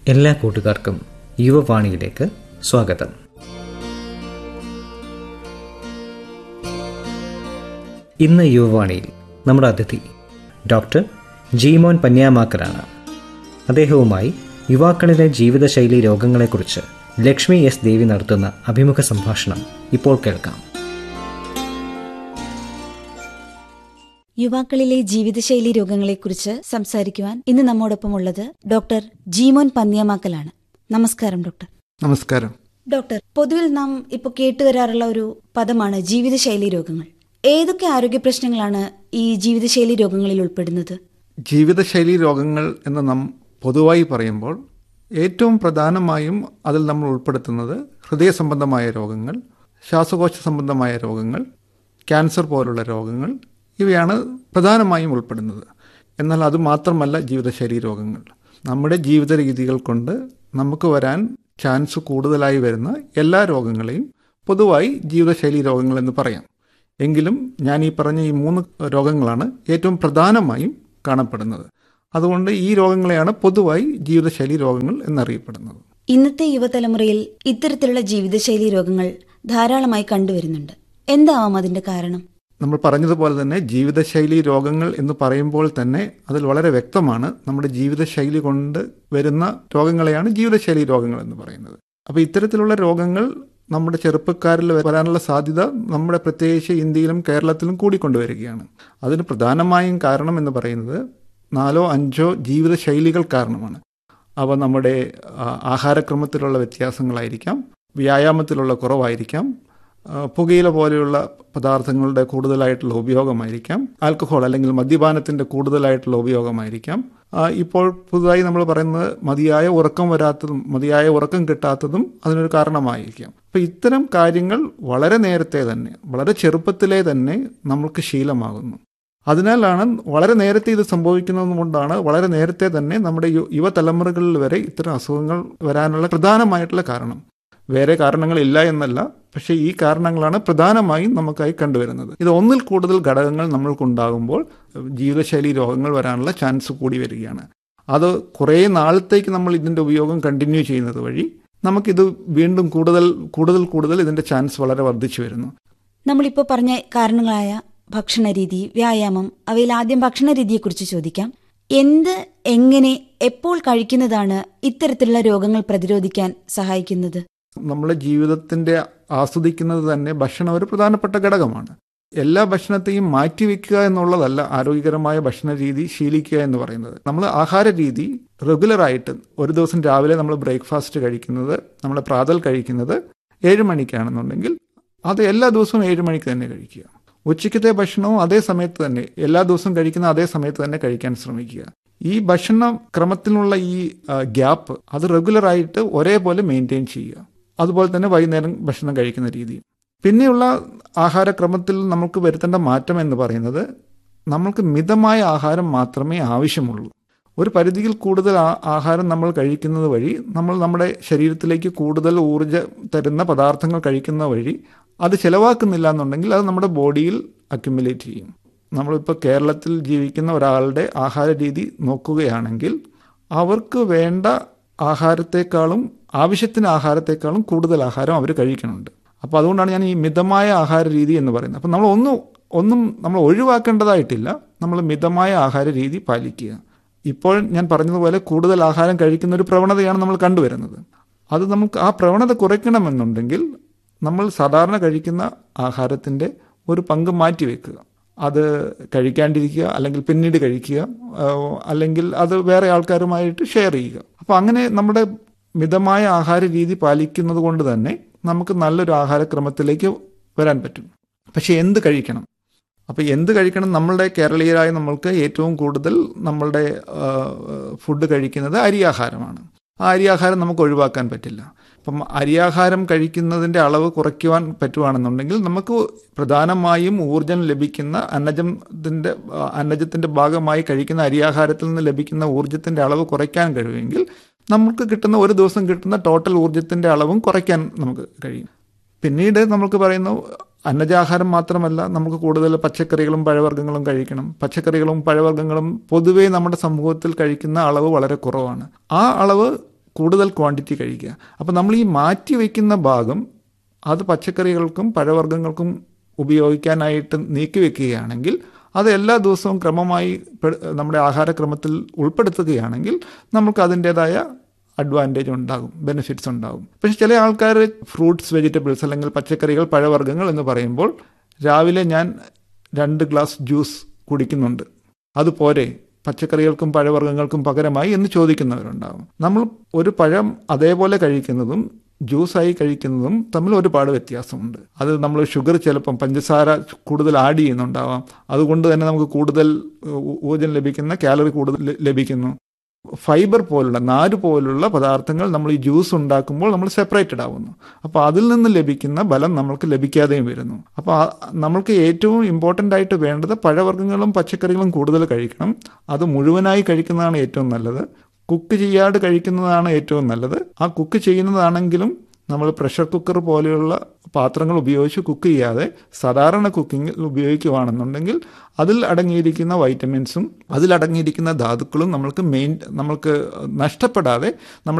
എല്ലാ കൂട്ടുകാർക്കും യുവവാണിയിലേക്ക് സ്വാഗതം ഇന്ന് യുവവാണിയിൽ നമ്മുടെ അതിഥി ഡോക്ടർ ജീമോൻ പന്യാമാക്കറാണ് അദ്ദേഹവുമായി യുവാക്കളിലെ ജീവിതശൈലി രോഗങ്ങളെക്കുറിച്ച് ലക്ഷ്മി എസ് ദേവി നടത്തുന്ന അഭിമുഖ സംഭാഷണം ഇപ്പോൾ കേൾക്കാം യുവാക്കളിലെ ജീവിതശൈലി രോഗങ്ങളെക്കുറിച്ച് സംസാരിക്കുവാൻ ഇന്ന് നമ്മോടൊപ്പം ഉള്ളത് ഡോക്ടർ ജീമോൻ പന്ന്യാമാക്കലാണ് നമസ്കാരം ഡോക്ടർ നമസ്കാരം ഡോക്ടർ പൊതുവിൽ നാം ഇപ്പോൾ കേട്ടുവരാറുള്ള ഒരു പദമാണ് ജീവിതശൈലി രോഗങ്ങൾ ഏതൊക്കെ ആരോഗ്യ പ്രശ്നങ്ങളാണ് ഈ ജീവിതശൈലി രോഗങ്ങളിൽ ഉൾപ്പെടുന്നത് ജീവിതശൈലി രോഗങ്ങൾ എന്ന് നാം പൊതുവായി പറയുമ്പോൾ ഏറ്റവും പ്രധാനമായും അതിൽ നമ്മൾ ഉൾപ്പെടുത്തുന്നത് ഹൃദയ സംബന്ധമായ രോഗങ്ങൾ ശ്വാസകോശ സംബന്ധമായ രോഗങ്ങൾ ക്യാൻസർ പോലുള്ള രോഗങ്ങൾ ഇവയാണ് പ്രധാനമായും ഉൾപ്പെടുന്നത് എന്നാൽ അത് മാത്രമല്ല ജീവിതശൈലി രോഗങ്ങൾ നമ്മുടെ ജീവിത രീതികൾ കൊണ്ട് നമുക്ക് വരാൻ ചാൻസ് കൂടുതലായി വരുന്ന എല്ലാ രോഗങ്ങളെയും പൊതുവായി ജീവിതശൈലി രോഗങ്ങൾ എന്ന് പറയാം എങ്കിലും ഞാൻ ഈ പറഞ്ഞ ഈ മൂന്ന് രോഗങ്ങളാണ് ഏറ്റവും പ്രധാനമായും കാണപ്പെടുന്നത് അതുകൊണ്ട് ഈ രോഗങ്ങളെയാണ് പൊതുവായി ജീവിതശൈലി രോഗങ്ങൾ എന്നറിയപ്പെടുന്നത് ഇന്നത്തെ യുവതലമുറയിൽ ഇത്തരത്തിലുള്ള ജീവിതശൈലി രോഗങ്ങൾ ധാരാളമായി കണ്ടുവരുന്നുണ്ട് എന്താവാം അതിന്റെ കാരണം നമ്മൾ പറഞ്ഞതുപോലെ തന്നെ ജീവിതശൈലി രോഗങ്ങൾ എന്ന് പറയുമ്പോൾ തന്നെ അതിൽ വളരെ വ്യക്തമാണ് നമ്മുടെ ജീവിതശൈലി കൊണ്ട് വരുന്ന രോഗങ്ങളെയാണ് ജീവിതശൈലി രോഗങ്ങൾ എന്ന് പറയുന്നത് അപ്പോൾ ഇത്തരത്തിലുള്ള രോഗങ്ങൾ നമ്മുടെ ചെറുപ്പക്കാരിൽ വരാനുള്ള സാധ്യത നമ്മുടെ പ്രത്യേകിച്ച് ഇന്ത്യയിലും കേരളത്തിലും കൂടിക്കൊണ്ടുവരികയാണ് അതിന് പ്രധാനമായും കാരണം എന്ന് പറയുന്നത് നാലോ അഞ്ചോ ജീവിതശൈലികൾ കാരണമാണ് അവ നമ്മുടെ ആ, ആഹാരക്രമത്തിലുള്ള വ്യത്യാസങ്ങളായിരിക്കാം വ്യായാമത്തിലുള്ള കുറവായിരിക്കാം ആ, പുകയില പോലെയുള്ള പദാർത്ഥങ്ങളുടെ കൂടുതലായിട്ടുള്ള ഉപയോഗമായിരിക്കാം ആൽക്കഹോൾ അല്ലെങ്കിൽ മദ്യപാനത്തിന്റെ കൂടുതലായിട്ടുള്ള ഉപയോഗമായിരിക്കാം ആ, ഇപ്പോൾ പുതുതായി നമ്മൾ പറയുന്നത് മതിയായ ഉറക്കം വരാത്തതും മതിയായ ഉറക്കം കിട്ടാത്തതും അതിനൊരു കാരണമായിരിക്കാം അപ്പൊ ഇത്തരം കാര്യങ്ങൾ വളരെ നേരത്തെ തന്നെ വളരെ ചെറുപ്പത്തിലേ തന്നെ നമ്മൾക്ക് ശീലമാകുന്നു അതിനാലാണ് വളരെ നേരത്തെ ഇത് സംഭവിക്കുന്നത് കൊണ്ടാണ് വളരെ നേരത്തെ തന്നെ നമ്മുടെ യു- യുവതലമുറകളിൽ വരെ ഇത്തരം അസുഖങ്ങൾ വരാനുള്ള പ്രധാനമായിട്ടുള്ള കാരണം വേറെ കാരണങ്ങളില്ല എന്നല്ല പക്ഷേ ഈ കാരണങ്ങളാണ് പ്രധാനമായും നമുക്കായി കണ്ടുവരുന്നത് ഇത് ഒന്നിൽ കൂടുതൽ ഘടകങ്ങൾ നമ്മൾക്കുണ്ടാകുമ്പോൾ ജീവിതശൈലി രോഗങ്ങൾ വരാനുള്ള ചാൻസ് കൂടി വരികയാണ് അത് കുറേ നാളത്തേക്ക് നമ്മൾ ഇതിൻ്റെ ഉപയോഗം കണ്ടിന്യൂ ചെയ്യുന്നത് വഴി നമുക്കിത് വീണ്ടും കൂടുതൽ കൂടുതൽ കൂടുതൽ ഇതിൻ്റെ ചാൻസ് വളരെ വർദ്ധിച്ചു വരുന്നു നമ്മളിപ്പോൾ പറഞ്ഞ കാരണങ്ങളായ ഭക്ഷണരീതി വ്യായാമം അവയിൽ ആദ്യം ഭക്ഷണരീതിയെക്കുറിച്ച് ചോദിക്കാം എന്ത് എങ്ങനെ എപ്പോൾ കഴിക്കുന്നതാണ് ഇത്തരത്തിലുള്ള രോഗങ്ങൾ പ്രതിരോധിക്കാൻ സഹായിക്കുന്നത് നമ്മളെ ജീവിതത്തിന്റെ ആസ്വദിക്കുന്നത് തന്നെ ഭക്ഷണം ഒരു പ്രധാനപ്പെട്ട ഘടകമാണ് എല്ലാ ഭക്ഷണത്തെയും മാറ്റിവെക്കുക എന്നുള്ളതല്ല ആരോഗ്യകരമായ ഭക്ഷണ രീതി ശീലിക്കുക എന്ന് പറയുന്നത് നമ്മൾ ആഹാര രീതി റെഗുലറായിട്ട് ഒരു ദിവസം രാവിലെ നമ്മൾ ബ്രേക്ക്ഫാസ്റ്റ് കഴിക്കുന്നത് നമ്മൾ പ്രാതൽ കഴിക്കുന്നത് ഏഴ് മണിക്കാണെന്നുണ്ടെങ്കിൽ അത് എല്ലാ ദിവസവും ഏഴ് മണിക്ക് തന്നെ കഴിക്കുക ഉച്ചയ്ക്കത്തെ ഭക്ഷണവും അതേ സമയത്ത് തന്നെ എല്ലാ ദിവസവും കഴിക്കുന്ന അതേ സമയത്ത് തന്നെ കഴിക്കാൻ ശ്രമിക്കുക ഈ ഭക്ഷണ ക്രമത്തിനുള്ള ഈ ഗ്യാപ്പ് അത് റെഗുലറായിട്ട് ഒരേപോലെ മെയിൻറ്റെയിൻ ചെയ്യുക അതുപോലെ തന്നെ വൈകുന്നേരം ഭക്ഷണം കഴിക്കുന്ന രീതി പിന്നെയുള്ള ആഹാരക്രമത്തിൽ നമുക്ക് വരുത്തേണ്ട മാറ്റം എന്ന് പറയുന്നത് നമ്മൾക്ക് മിതമായ ആഹാരം മാത്രമേ ആവശ്യമുള്ളൂ ഒരു പരിധിയിൽ കൂടുതൽ ആ- ആഹാരം നമ്മൾ കഴിക്കുന്നത് വഴി നമ്മൾ നമ്മുടെ ശരീരത്തിലേക്ക് കൂടുതൽ ഊർജ്ജ തരുന്ന പദാർത്ഥങ്ങൾ കഴിക്കുന്ന വഴി അത് ചിലവാക്കുന്നില്ല എന്നുണ്ടെങ്കിൽ അത് നമ്മുടെ ബോഡിയിൽ അക്യുമുലേറ്റ് ചെയ്യും നമ്മളിപ്പോൾ കേരളത്തിൽ ജീവിക്കുന്ന ഒരാളുടെ ആഹാര രീതി നോക്കുകയാണെങ്കിൽ അവർക്ക് വേണ്ട ആഹാരത്തെക്കാളും ആവശ്യത്തിന് ആഹാരത്തെക്കാളും കൂടുതൽ ആഹാരം അവർ കഴിക്കുന്നുണ്ട് അപ്പോൾ അതുകൊണ്ടാണ് ഞാൻ ഈ മിതമായ ആഹാര രീതി എന്ന് പറയുന്നത് അപ്പം നമ്മൾ ഒന്നും ഒന്നും നമ്മൾ ഒഴിവാക്കേണ്ടതായിട്ടില്ല നമ്മൾ മിതമായ ആഹാര രീതി പാലിക്കുക ഇപ്പോൾ ഞാൻ പറഞ്ഞതുപോലെ കൂടുതൽ ആഹാരം കഴിക്കുന്ന ഒരു പ്രവണതയാണ് നമ്മൾ കണ്ടുവരുന്നത് അത് നമുക്ക് ആ പ്രവണത കുറയ്ക്കണമെന്നുണ്ടെങ്കിൽ നമ്മൾ സാധാരണ കഴിക്കുന്ന ആഹാരത്തിൻ്റെ ഒരു പങ്ക് മാറ്റിവെക്കുക അത് കഴിക്കാണ്ടിരിക്കുക അല്ലെങ്കിൽ പിന്നീട് കഴിക്കുക ആ, അല്ലെങ്കിൽ അത് വേറെ ആൾക്കാരുമായിട്ട് ഷെയർ ചെയ്യുക അപ്പോൾ അങ്ങനെ നമ്മുടെ മിതമായ ആഹാര രീതി പാലിക്കുന്നത് കൊണ്ട് തന്നെ നമുക്ക് നല്ലൊരു ആഹാരക്രമത്തിലേക്ക് വരാൻ പറ്റും പക്ഷെ എന്ത് കഴിക്കണം അപ്പോൾ എന്ത് കഴിക്കണം നമ്മളുടെ കേരളീയരായ നമ്മൾക്ക് ഏറ്റവും കൂടുതൽ നമ്മളുടെ ആ, ഫുഡ് കഴിക്കുന്നത് അരിയാഹാരമാണ് ആ അരിയാഹാരം നമുക്ക് ഒഴിവാക്കാൻ പറ്റില്ല അപ്പം അരിയാഹാരം കഴിക്കുന്നതിൻ്റെ അളവ് കുറയ്ക്കുവാൻ പറ്റുവാണെന്നുണ്ടെങ്കിൽ നമുക്ക് പ്രധാനമായും ഊർജം ലഭിക്കുന്ന അന്നജത്തിൻ്റെ അന്നജത്തിൻ്റെ ഭാഗമായി കഴിക്കുന്ന അരിയാഹാരത്തിൽ നിന്ന് ലഭിക്കുന്ന ഊർജത്തിൻ്റെ അളവ് കുറയ്ക്കാൻ കഴിയുമെങ്കിൽ നമുക്ക് കിട്ടുന്ന ഒരു ദിവസം കിട്ടുന്ന ടോട്ടൽ ഊർജത്തിൻ്റെ അളവും കുറയ്ക്കാൻ നമുക്ക് കഴിയും പിന്നീട് നമുക്ക് പറയുന്നു അന്നജാഹാരം മാത്രമല്ല നമുക്ക് കൂടുതൽ പച്ചക്കറികളും പഴവർഗ്ഗങ്ങളും കഴിക്കണം പച്ചക്കറികളും പഴവർഗ്ഗങ്ങളും പൊതുവേ നമ്മുടെ സമൂഹത്തിൽ കഴിക്കുന്ന അളവ് വളരെ കുറവാണ് ആ അളവ് കൂടുതൽ ക്വാണ്ടിറ്റി കഴിക്കുക അപ്പോൾ നമ്മൾ ഈ മാറ്റി വയ്ക്കുന്ന ഭാഗം അത് പച്ചക്കറികൾക്കും പഴവർഗ്ഗങ്ങൾക്കും ഉപയോഗിക്കാനായിട്ട് നീക്കി വെക്കുകയാണെങ്കിൽ അത് എല്ലാ ദിവസവും ക്രമമായി പെ- നമ്മുടെ ആഹാരക്രമത്തിൽ ഉൾപ്പെടുത്തുകയാണെങ്കിൽ നമുക്ക് അതിൻ്റെതായ അഡ്വാൻറ്റേജ് ഉണ്ടാകും ബെനിഫിറ്റ്സ് ഉണ്ടാകും പക്ഷെ ചില ആൾക്കാർ ഫ്രൂട്ട്സ് വെജിറ്റബിൾസ് അല്ലെങ്കിൽ പച്ചക്കറികൾ പഴവർഗ്ഗങ്ങൾ എന്ന് പറയുമ്പോൾ രാവിലെ ഞാൻ രണ്ട് ഗ്ലാസ് ജ്യൂസ് കുടിക്കുന്നുണ്ട് അതുപോരെ പച്ചക്കറികൾക്കും പഴവർഗ്ഗങ്ങൾക്കും പകരമായി എന്ന് ചോദിക്കുന്നവരുണ്ടാകും നമ്മൾ ഒരു പഴം അതേപോലെ കഴിക്കുന്നതും ജ്യൂസായി കഴിക്കുന്നതും തമ്മിൽ ഒരുപാട് വ്യത്യാസമുണ്ട് അത് നമ്മൾ ഷുഗർ ചിലപ്പം പഞ്ചസാര കൂടുതൽ ആഡ് ചെയ്യുന്നുണ്ടാവാം അതുകൊണ്ട് തന്നെ നമുക്ക് കൂടുതൽ ഊ- ഊർജ്ജം ലഭിക്കുന്ന കാലറി കൂടുതൽ ല- ലഭിക്കുന്നു ഫൈബർ പോലുള്ള നാര് പോലുള്ള പദാർത്ഥങ്ങൾ നമ്മൾ ഈ ജ്യൂസ് ഉണ്ടാക്കുമ്പോൾ നമ്മൾ സെപ്പറേറ്റഡ് ആവുന്നു അപ്പോൾ അതിൽ നിന്ന് ലഭിക്കുന്ന ബലം നമ്മൾക്ക് ലഭിക്കാതെയും വരുന്നു അപ്പോൾ ആ- നമ്മൾക്ക് ഏറ്റവും ഇമ്പോർട്ടൻ്റ് ആയിട്ട് വേണ്ടത് പഴവർഗ്ഗങ്ങളും പച്ചക്കറികളും കൂടുതൽ കഴിക്കണം അത് മുഴുവനായി കഴിക്കുന്നതാണ് ഏറ്റവും നല്ലത് കുക്ക് ചെയ്യാതെ കഴിക്കുന്നതാണ് ഏറ്റവും നല്ലത് ആ കുക്ക് ചെയ്യുന്നതാണെങ്കിലും നമ്മൾ പ്രഷർ കുക്കർ പോലെയുള്ള പാത്രങ്ങൾ ഉപയോഗിച്ച് കുക്ക് ചെയ്യാതെ സാധാരണ കുക്കിംഗ് ഉപയോഗിക്കുകയാണെന്നുണ്ടെങ്കിൽ അതിൽ അടങ്ങിയിരിക്കുന്ന വൈറ്റമിൻസും അതിൽ അടങ്ങിയിരിക്കുന്ന ധാതുക്കളും നമ്മൾക്ക് മെയിൻ നമ്മൾക്ക് നഷ്ടപ്പെടാതെ നമ്മൾ